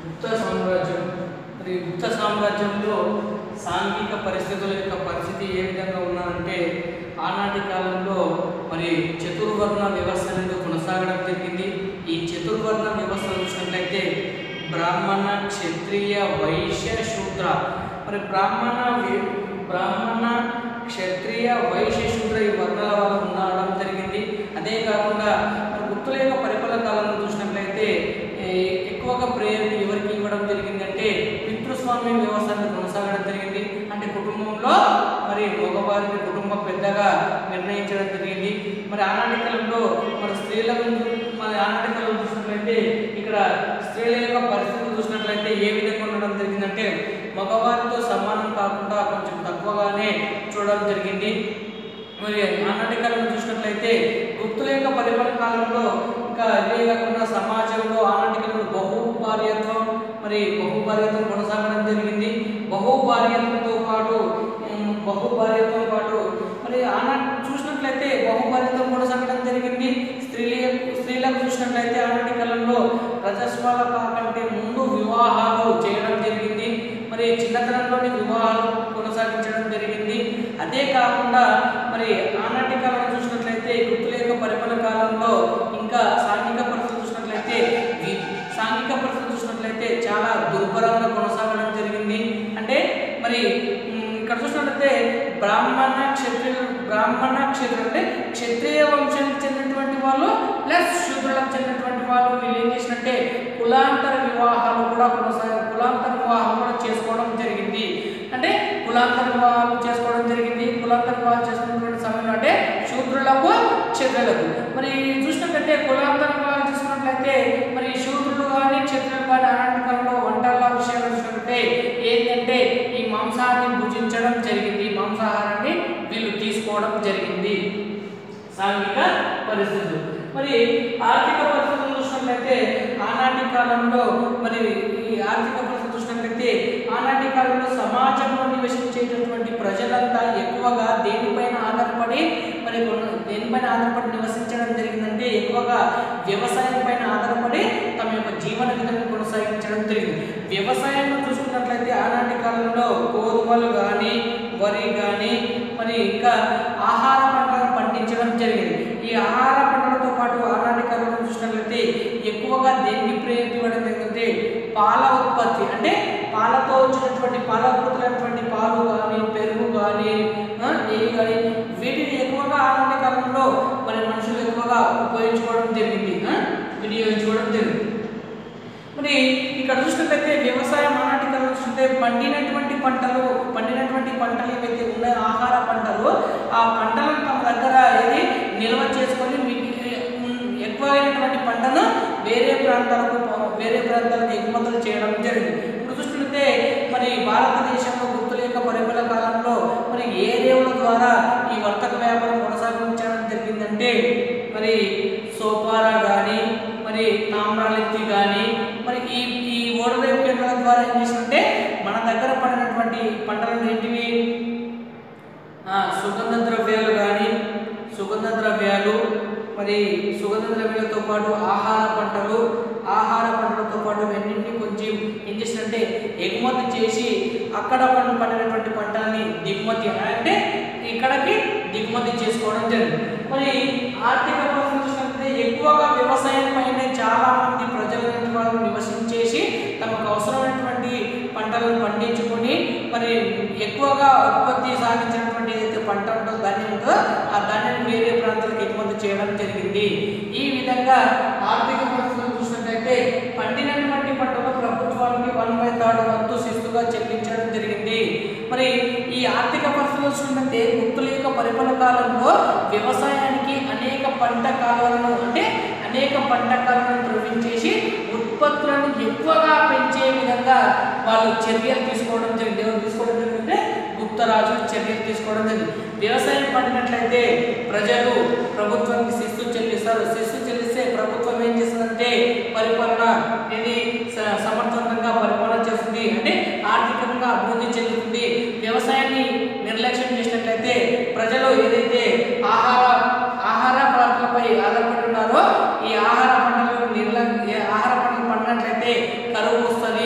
గుప్త సామ్రాజ్యం మరి గుప్త సామ్రాజ్యంలో సాంఘిక పరిస్థితుల యొక్క పరిస్థితి ఏ విధంగా ఉన్నదంటే ఆనాటి కాలంలో మరి చతుర్వర్ణ వ్యవస్థ అనేది కొనసాగడం జరిగింది ఈ చతుర్వర్ణ వ్యవస్థ చూసినట్లయితే బ్రాహ్మణ క్షత్రియ వైశ్య శూద్ర మరి బ్రాహ్మణ వి- బ్రాహ్మణ క్షత్రియ వైశ్య శూద్ర ఈ వర్గాల వాళ్ళు ఉండడం జరిగింది అదే కాకుండా మరి గుప్తుల యొక్క పరిపాలన కాలంలో చూసినట్లయితే ఏ, ఎక్కువగా ప్రేరణ ఎవరికి ఇవ్వడం జరిగింది అంటే పితృస్వామ్య వ్యవస్థను కొనసాగడం జరిగింది అంటే కుటుంబంలో మరి మగవారిని కుటుంబం పెద్దగా నిర్ణయించడం జరిగింది మరి ఆనాటి కాలంలో మరి స్త్రీల ముందు మరి ఆనాటి కాలంలో చూసినట్లయితే ఇక్కడ స్త్రీల యొక్క పరిస్థితులు చూసినట్లయితే ఏ విధంగా ఉండడం జరిగిందంటే మగవారితో సమానం కాకుండా కొంచెం తక్కువగానే చూడడం జరిగింది మరి ఆనాటి కాలంలో చూసినట్లయితే గుప్తుల యొక్క పరిపాలన కాలంలో ఇంకా ఇవే కాకుండా సమాజంలో ఆనాటి కాలంలో బహుభార్యత్వం మరి బహుభార్యత్వం కొనసాగడం జరిగింది బహుభార్యత్వంతో పాటు ఉమ్, బహుభార్యత్వం పాటు మరి ఆనాటి చూసినట్లయితే బహుభార్యత్వం కొనసాగడం జరిగింది స్త్రీల స్త్రీలకు చూసినట్లయితే ఆనాటి కాలంలో రజస్వాల కంటే ముందు వివాహాలు చేయడం జరిగింది మరి చిన్నతనంలోని వివాహాలు కొనసాగించడం జరిగింది అదే కాకుండా మరి ఆనాటి కాలంలో చూసినట్లయితే గుర్తుల యొక్క పరిపాలన కాలంలో ఇంకా సాంఘిక పరిస్థితులు చూసినట్లయితే వి- సాంఘిక పరిస్థితులు చూసినట్లయితే చాలా దుర్భరంగా కొనసాగడం జరిగింది అంటే మరి ఉమ్, ఇక్కడ చూసినట్లయితే బ్రాహ్మణ క్షత్రియులు బ్రాహ్మణ క్షత్రులు అంటే క్షత్రియ వంశానికి చెందినటువంటి వాళ్ళు ప్లస్ శూద్రులకు చెందినటువంటి వాళ్ళు వీళ్ళు ఏం చేసినట్టే కులాంతర వివాహాలు కూడా కొనసాగ కులాంతర వివాహం కూడా చేసుకోవడం జరిగింది అంటే కులాంతర వివాహాలు చేసుకోవడం జరిగింది కులాంతర వివాహాలు చేసుకున్నటువంటి సమయంలో అంటే శూద్రులకు క్షత్రులకు మరి చూసినట్లయితే కులాంతర వివాహాలు చేసుకున్నట్లయితే మరి శూద్రులు కానీ క్షత్రులు కానీ అలాంటి కాలంలో వంటల విషయాలు చూసినట్లయితే ఏంటంటే ఈ మాంసాహారాన్ని భుజించడం జరిగింది ఈ మాంసాహారాన్ని వీళ్ళు తీసుకోవడం జరిగింది సాంఘిక పరిస్థితులు మరి ఆర్థిక పరిస్థితులు చూసినట్లయితే ఆనాటి కాలంలో మరి ఈ ఆర్థిక పరిస్థితులు చూసినట్లయితే ఆనాటి కాలంలో సమాజంలో నివసించేటటువంటి ప్రజలంతా ఎక్కువగా దేనిపైన ఆధారపడి మరి కొన్న- దేనిపైన ఆధారపడి నివసించడం జరిగిందంటే ఎక్కువగా వ్యవసాయం పైన ఆధారపడి తమ యొక్క జీవన విధానం కొనసాగించడం జరిగింది వ్యవసాయంలో చూసుకున్నట్లయితే ఆనాటి కాలంలో గోధుమలు కానీ వరి కానీ మరి ఇంకా ఆహార పంటలను పండించడం జరిగింది ఈ ఆహార పంటలతో పాటు ఆనాటి కాలంలో చూసినట్లయితే ఎక్కువగా దేనికి ప్రేరణ ఇవ్వడం జరిగిందంటే పాల ఉత్పత్తి అంటే పాలతో వచ్చినటువంటి పాల ఉత్పత్తులైనటువంటి పాలు కానీ పెరుగు కానీ ఆ, నెయ్యి కానీ వీటిని ఎక్కువగా ఆనాటి కాలంలో మరి మనుషులు ఎక్కువగా ఉపయోగించుకోవడం జరిగింది ఆ, వినియోగించుకోవడం జరిగింది మరి ఇక్కడ చూసినట్లయితే వ్యవసాయం ఆనాటి కాలంలో చూస్తే పండినటువంటి పంటలు పండినటువంటి పంటలు ఏవైతే ఉన్నాయో ఆహార పంటలు ఆ పంటలను తమ దగ్గర ఏది నిల్వ చేసుకొని మిగిలి ఉమ్, ఎక్కువైనటువంటి పంటను వేరే ప్రాంతాలకు ప- వేరే ప్రాంతాలకు ఎగుమతులు చేయడం జరిగింది ఇప్పుడు చూసినట్లయితే మరి భారతదేశంలో గుర్తుల యొక్క పరిపాలన కాలంలో మరి ఏ దేవుల ద్వారా ఈ వర్తక వ్యాపారం కొనసాగించడం జరిగిందంటే మరి సోపారా కానీ మరి తామ్రాలెత్తి కానీ మరి ఈ ఈ ఓడరేవు కేంద్రాల ద్వారా ఏం చేసిందంటే మన దగ్గర పడినటువంటి పంటలను ఏంటివి ఆ, సుగంధ ద్రవ్యాలు కానీ సుగంధ ద్రవ్యాలు మరి సుగంధ ద్రవ్యాలతో పాటు ఆహార పంటలు ఆహార పంటలతో పాటు ఇవన్నింటినీ కొంచెం ఏం చేసినంటే ఎగుమతి చేసి అక్కడ పం- పండినటువంటి పంటల్ని దిగుమతి అంటే ఇక్కడికి దిగుమతి చేసుకోవడం జరిగింది మరి ఆర్థిక పరిస్థితులు చూసినట్లయితే ఎక్కువగా వ్యవసాయం పైనే చాలా మంది ప్రజలు అనేటువంటి వాళ్ళు నివసించేసి తమకు అవసరమైనటువంటి పంటలను పండించుకొని మరి ఎక్కువగా ఉత్పత్తి సాగించినటువంటి ఏదైతే పంట ఉంటుందో ధాన్యం ఉంటుందో ఆ ధాన్యాన్ని వేరే ప్రాంతాలకు ఎగుమతి చేయడం జరిగింది ఈ విధంగా ఆర్థిక పరిస్థితులు చూసినట్లయితే పండినటువంటి పంటలు ప్రభుత్వానికి వన్ బై థర్డ్ వంతు శిస్తుగా చెల్లించడం జరిగింది మరి ఈ ఆర్థిక పరిస్థితులు చూసినట్లయితే గుర్తుల యొక్క పరిపాలన కాలంలో వ్యవసాయానికి అనేక పంట కాలాలను అంటే అనేక పంట కాలాలను ప్రవహించేసి ఉత్పత్తులను ఎక్కువగా పెంచే విధంగా వాళ్ళు చర్యలు తీసుకోవడం జరిగింది ఎవరు తీసుకోవడం జరిగిందంటే గుప్తరాజులు చర్యలు తీసుకోవడం జరిగింది వ్యవసాయం పండినట్లయితే ప్రజలు ప్రభుత్వానికి శిస్తు చెల్లిస్తారు శిస్తు చెల్లిస్తే ప్రభుత్వం ఏం చేస్తుందంటే పరిపాలన ఇది స- సమర్థవంతంగా పరిపాలన చేస్తుంది అంటే ఆర్థికంగా అభివృద్ధి చెందుతుంది వ్యవసాయాన్ని నిర్లక్ష్యం చేసినట్లయితే ప్రజలు ఏదైతే ఆహార ఆహార పదార్థాలపై ఆధారపడి ఉన్నారో ఈ ఆహార పంటలు నిర్ల ఏ ఆహార పంటలు పండినట్లయితే కరువు వస్తుంది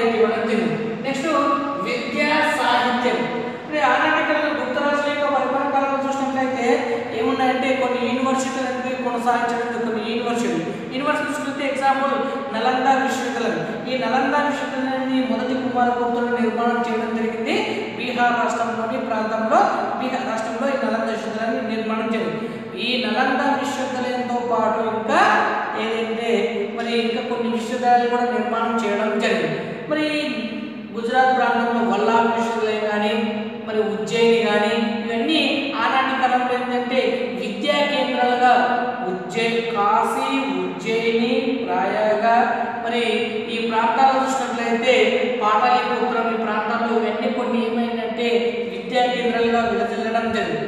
అనేది ఇవ్వడం జరిగింది నెక్స్ట్ విద్యా సాహిత్యం అంటే ఆనాటి కాలంలో గుప్త రాజుల యొక్క పరిపాలన కాలంలో చూసినట్లయితే ఏమున్నాయంటే కొన్ని యూనివర్సిటీలు అనేవి కొనసాగించడం కొన్ని యూనివర్సిటీలు యూనివర్సిటీ చూసుకుంటే ఎగ్జాంపుల్ నలంద విశ్వవిద్యాలయం ఈ నలంద విశ్వవిద్యాలయాన్ని మొదటి కుమారగుప్తుడు నిర్మాణం చేయడం జరిగింది బీహార్ రాష్ట్రంలోని ప్రాంతంలో బీహార్ రాష్ట్రంలో ఈ నలంద విశ్వవిద్యాలయాన్ని నిర్మాణం జరిగింది ఈ నలంద విశ్వవిద్యాలయంతో పాటు ఇంకా ఏదైతే మరి ఇంకా కొన్ని విశ్వవిద్యాలయాలు కూడా నిర్మాణం చేయడం జరిగింది మరి గుజరాత్ ప్రాంతంలో వల్లాభ్ విశ్వవిద్యాలయం కానీ మరి ఉజ్జయిని కానీ ఇవన్నీ ఆనాటి కాలంలో ఏంటంటే విద్యా కేంద్రాలుగా ఉజ్జయిని కాశీ ఉజ్జయిని ప్రయాగ మరి ఈ ప్రాంతాల్లో చూసినట్లయితే పాటలీపుత్రం ఈ ప్రాంతాల్లో ఇవన్నీ కొన్ని ఏమైందంటే విద్యా కేంద్రాలుగా విడదల్లడం జరిగింది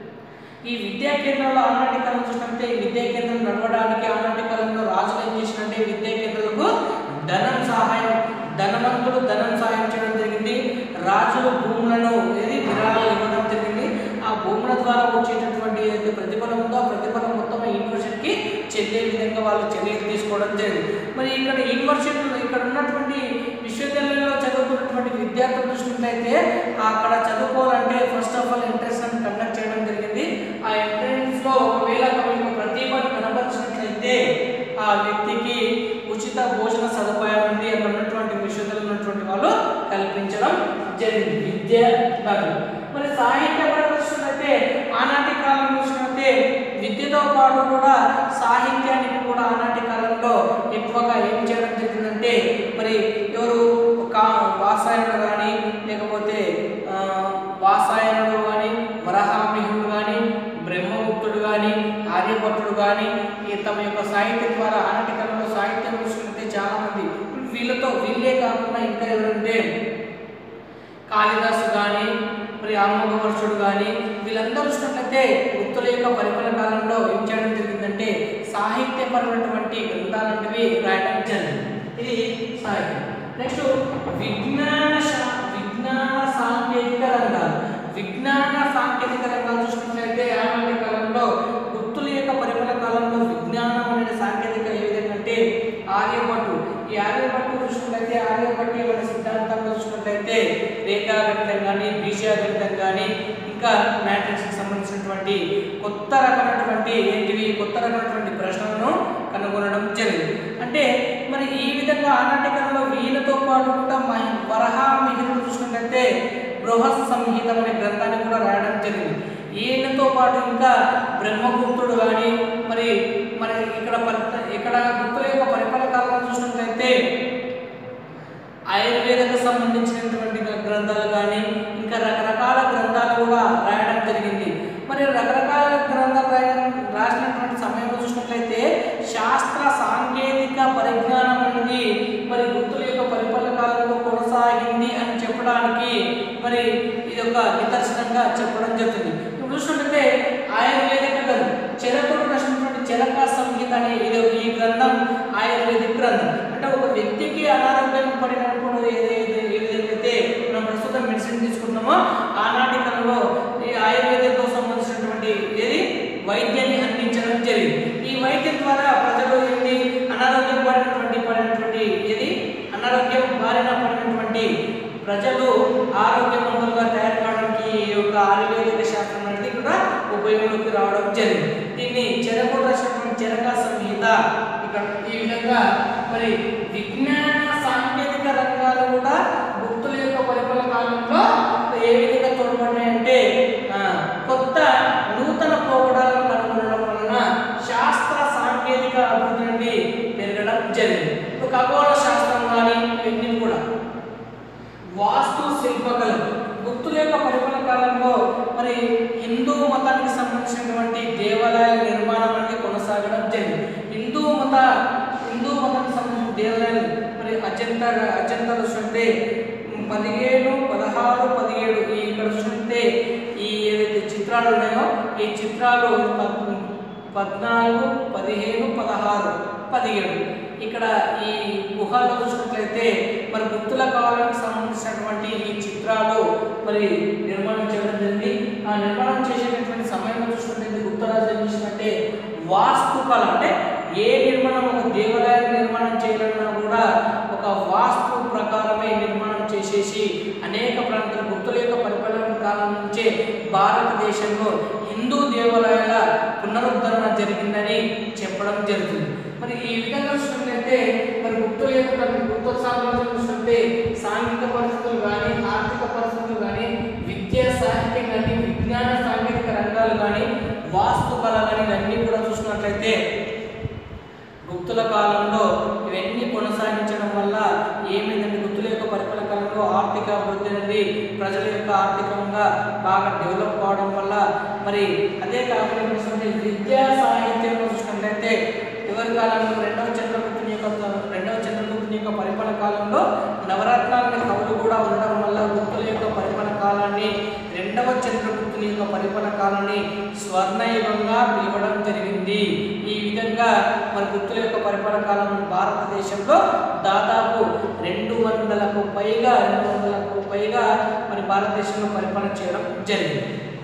ఈ విద్యా కేంద్రాలు ఆనాటి కాలం చూసినట్టే ఈ విద్యా కేంద్రం నడవడానికి ఆనాటి కాలంలో రాజులు ఏం చేసినట్టే విద్యా కేంద్రాలకు ధనం సహాయం ధనవంతుడు ధనం సహాయం చేయడం జరిగింది రాజులు భూములను ఏది విరాళాలు ఇవ్వడం జరిగింది ఆ భూముల ద్వారా వచ్చేటటువంటి ఏదైతే ప్రతిఫలం ఉందో ఆ ప్రతిఫలం మొత్తం ఆ యూనివర్సిటీకి చెందే విధంగా వాళ్ళు చర్యలు తీసుకోవడం జరిగింది మరి ఇక్కడ యూనివర్సిటీలో ఇక్కడ ఉన్నటువంటి విశ్వవిద్యాలయంలో చదువుతున్నటువంటి విద్యార్థులు చూసినట్లయితే అక్కడ చదువుకోవాలంటే ఫస్ట్ ఆఫ్ ఆల్ ఎంట్రెన్స్ అని కండక్ట్ చేయడం జరిగింది ఆ ఎంట్రెన్స్ లో ఒకవేళ తమ యొక్క ప్రతిభను కనబరిచినట్లయితే ఆ వ్యక్తికి ఉచిత భోజన సదుపాయం ఉంది అక్కడ ఉన్నటువంటి విశ్వవిద్యాలయంలో ఉన్నటువంటి వాళ్ళు కల్పించడం జరిగింది విద్య కాదు మరి సాహిత్య ప్రదర్శనైతే ఆనాటి కాలం చూసినట్లయితే విద్యతో పాటు కూడా సాహిత్యానికి కూడా ఆనాటి కాలంలో ఎక్కువగా ఏం చేయడం జరిగిందంటే మరి ఎవరు కా వాసాయనుడు కానీ లేకపోతే ఆ, వాసాయనుడు కానీ వరహామిహుడు కానీ బ్రహ్మగుప్తుడు కానీ ఆర్యభట్టుడు కానీ ఈ తమ యొక్క సాహిత్యం ద్వారా ఆనాటి కాలంలో సాహిత్యం చూసుకుంటే చాలా మంది వీళ్ళతో వీళ్ళే కాకుండా ఇంకా ఎవరంటే కాళిదాసు కానీ మరి ఆమోఘవర్షుడు కానీ వీళ్ళందరూ చూసినట్లయితే గుప్తుల యొక్క పరిపాలన కాలంలో ఏం చేయడం జరిగిందంటే సాహిత్యపరమైనటువంటి గ్రంథాలంటివి రాయడం జరిగింది ఇది సాహిత్యం నెక్స్ట్ విజ్ఞాన శా- విజ్ఞాన సాంకేతిక రంగాలు విజ్ఞాన సాంకేతిక రంగాలు చూసినట్లయితే ఆనాటి కాలంలో గుప్తుల యొక్క పరిపాలన కాలంలో విజ్ఞానం అనే సాంకేతిక ఏ విధంగా అంటే ఆర్యభట్టు ఈ ఆర్యభట్టు చూసినట్లయితే ఆర్యభట్టు యొక్క సిద్ధాంతంలో చూసినట్లయితే రేఖాగణితం కానీ బీజాగణితం కానీ ఇంకా మ్యాట్రిక్స్కి సంబంధించినటువంటి కొత్త రకమైనటువంటి ఏంటివి కొత్త రకమైనటువంటి ప్రశ్నలను కనుగొనడం జరిగింది అంటే మరి ఈ విధంగా ఆనాటి కాలంలో వీళ్ళతో పాటు కూడా మహి- వరహా మిహిరుడు చూసినట్లయితే బృహత్ సంహితం అనే గ్రంథాన్ని కూడా రాయడం జరిగింది ఈయనతో పాటు ఇంకా బ్రహ్మగుప్తుడు కానీ మరి మరి ఇక్కడ పరి- ఇక్కడ గుప్తుల యొక్క పరిపాలన కాలంలో చూసినట్లయితే ఆయుర్వేదకు సంబంధించినటువంటి గ్రంథాలు కానీ ఇంకా రకరకాల గ్రంథాలు కూడా రాయడం జరిగింది మరి రకరకాల గ్రంథాలు రాయడం రాసినటువంటి సమయంలో చూసినట్లయితే శాస్త్ర సాంకేతిక పరిజ్ఞానం అనేది మరి గుప్తుల యొక్క పరిపాలన కాలంలో కొనసాగింది అని చెప్పడానికి మరి ఇది ఒక నిదర్శనంగా చెప్పడం జరుగుతుంది ఇప్పుడు చూసినట్లయితే ఆయుర్వేదిక గ్రంథం చెరకుడు రాసినటువంటి చెరక సంహిత అనే ఇది ఈ గ్రంథం ఆయుర్వేదిక్ గ్రంథం అంటే ఒక వ్యక్తికి అనారోగ్యం పడినప్పుడు ఏదైతే ఏ విధంగా అయితే మనం ప్రస్తుతం మెడిసిన్ తీసుకుంటున్నామో ఆనాటి కాలంలో ఈ ఆయుర్వేదంతో సంబంధించినటువంటి ఏది వైద్యాన్ని అందించడం జరిగింది ఈ వైద్యం ద్వారా ప్రజలు ఏంటి అనారోగ్యం పడినటువంటి పడినటువంటి ఏది అనారోగ్యం బారిన పడినటువంటి ప్రజలు ఆరోగ్యవంతులుగా తయారు కావడానికి ఈ యొక్క ఆయుర్వేదిక శాస్త్రం అనేది కూడా ఉపయోగంలోకి రావడం జరిగింది దీన్ని చెరకు రాసినటువంటి చెరక సంహిత ఇక్కడ ఈ విధంగా మరి విజ్ఞాన సాంకేతిక రంగాలు కూడా గుప్తుల యొక్క పరిపాలన కాలంలో ఏ విధంగా తోడ్పడినాయంటే ఆ, కొత్త నూతన పోకడాలను కనుగొనడం వలన శాస్త్ర సాంకేతిక అభివృద్ధి నుండి పెరగడం జరిగింది ఇప్పుడు ఖగోళ శాస్త్రం కానీ ఇవన్నీ కూడా వాస్తు శిల్పకళ గుప్తుల యొక్క పరిపాలన కాలంలో మరి హిందూ మతానికి సంబంధించినటువంటి దేవాలయాల నిర్మాణం అనేది కొనసాగడం జరిగింది హిందూ మత హిందూ మతానికి సంబంధించిన దేవాలయాలు మరి అజంతా అజంతా చూస్తుంటే పదిహేను పదహారు పదిహేడు ఈ ఇక్కడ చూస్తుంటే ఈ ఏదైతే చిత్రాలు ఉన్నాయో ఈ చిత్రాలు పద్- పద్నాలుగు పదిహేను పదహారు పదిహేడు ఇక్కడ ఈ గుహలో చూసినట్లయితే మరి గుర్తుల కాలానికి సంబంధించినటువంటి ఈ చిత్రాలు మరి నిర్మాణం చేయడం జరిగింది ఆ నిర్మాణం చేసేటటువంటి సమయంలో చూసినట్లయితే గుప్తరాజు ఏం చేసినట్టే వాస్తుకళ అంటే ఏ నిర్మాణం ఒక దేవాలయం నిర్మాణం చేయాలన్నా కూడా ఒక వాస్తు ప్రకారమే చేసి అనేక ప్రాంతాల గుప్తుల యొక్క పరిపాలన కాలం నుంచే భారతదేశంలో హిందూ దేవాలయాల పునరుద్ధరణ జరిగిందని చెప్పడం జరుగుతుంది మరి ఈ విధంగా చూసినట్లయితే మరి గుప్తుల యొక్క గుప్త సామ్రాజ్యం చూసినట్టే సాంఘిక పరిస్థితులు కానీ ఆర్థిక పరిస్థితులు కానీ విద్యా సాహిత్యం కానీ విజ్ఞాన సాంకేతిక రంగాలు కానీ వాస్తుకళ కానీ ఇవన్నీ కూడా చూసినట్లయితే గుప్తుల కాలంలో ఇవన్నీ కొనసాగించడం వల్ల ఏమైందంటే గుప్తుల యొక్క పరిపాలన కాలంలో ఆర్థిక అభివృద్ధి అనేది ప్రజల యొక్క ఆర్థికంగా బాగా డెవలప్ కావడం వల్ల మరి అదే కాకుండా చూసుకుంటే విద్యా సాహిత్యంలో చూసినట్లయితే ఎవరి కాలంలో రెండవ చంద్రగుప్తుని యొక్క రెండవ చంద్రగుప్తుని యొక్క పరిపాలన కాలంలో నవరత్నాల కవులు కూడా ఉండడం వల్ల గుప్తుల యొక్క పరిపాలన కాలాన్ని రెండవ చంద్రగుప్తుని యొక్క పరిపాలన కాలాన్ని స్వర్ణయుగంగా పిలవడం జరిగింది ఈ విధంగా మరి గుప్తుల యొక్క పరిపాలన కాలం భారతదేశంలో దాదాపు రెండు వందలకు పైగా రెండు వందలకు పైగా మరి భారతదేశంలో పరిపాలన చేయడం జరిగింది